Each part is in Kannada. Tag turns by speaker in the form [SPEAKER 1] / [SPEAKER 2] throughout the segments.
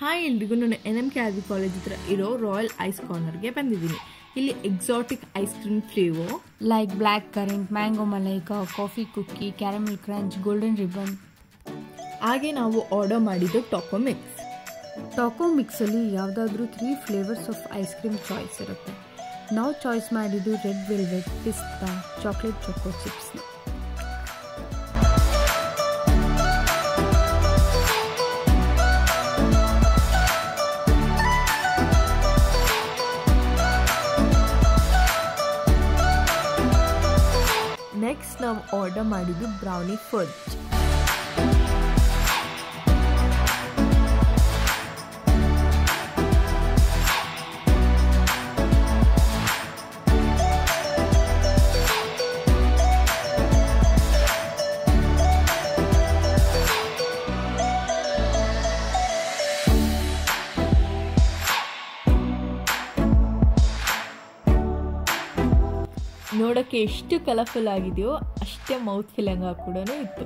[SPEAKER 1] ಹಾಯ್ ಎಲ್ರಿಗೂ ನಾನು N M K R V college ಹತ್ರ ಇರೋ ರಾಯಲ್ ಐಸ್ ಕಾರ್ನರ್ಗೆ ಬಂದಿದ್ದೀನಿ ಇಲ್ಲಿ exotic ice cream flavour
[SPEAKER 2] like black currant, mango malaika, coffee cookie, caramel crunch, golden ribbon.
[SPEAKER 1] ಹಾಗೆ ನಾವು ಆರ್ಡರ್ ಮಾಡಿದ್ದು ಟಾಕೋ ಮಿಕ್ಸ್
[SPEAKER 2] ಟಾಕೋ ಮಿಕ್ಸಲ್ಲಿ ಯಾವುದಾದ್ರೂ three flavours of ice cream choice ಇರುತ್ತೆ ನಾವು ಚಾಯ್ಸ್ ಮಾಡಿದ್ದು ರೆಡ್ ವೆಲ್ವೆಟ್ ಪಿಸ್ತಾ ಚಾಕ್ಲೇಟ್ ಚೊಕೋ ಚಿಪ್ಸ್ನ
[SPEAKER 1] ನೆಕ್ಸ್ಟ್ ನಾವು ಆರ್ಡರ್ ಮಾಡಿದ್ದು ಬ್ರೌನಿ ಫುಡ್ ನೋಡೋಕ್ಕೆ ಎಷ್ಟು ಕಲರ್ಫುಲ್ ಆಗಿದೆಯೋ ಅಷ್ಟೇ ಮೌತ್ ಫಿಲ್ಲಿಂಗ್ ಆಗಿ ಕೂಡ ಇತ್ತು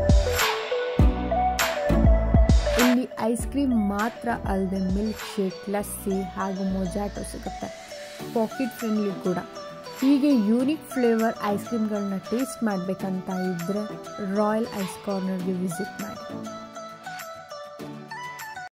[SPEAKER 2] ಇಲ್ಲಿ ಐಸ್ ಕ್ರೀಮ್ ಮಾತ್ರ ಅಲ್ಲದೆ ಮಿಲ್ಕ್ ಶೇಕ್ ಲಸ್ಸಿ ಹಾಗೂ ಮೊಜಾಟೊ ಸಿಗುತ್ತೆ ಪಾಕೆಟ್ ಫ್ರೆಂಡ್ಲಿ ಕೂಡ ಹೀಗೆ ಯೂನಿಕ್ ಫ್ಲೇವರ್ ಐಸ್ ಕ್ರೀಮ್ಗಳನ್ನ ಟೇಸ್ಟ್ ಮಾಡಬೇಕಂತ ಇದ್ದರೆ ರಾಯಲ್ ಐಸ್ ಕಾರ್ನರ್ಗೆ ವಿಸಿಟ್ ಮಾಡಿ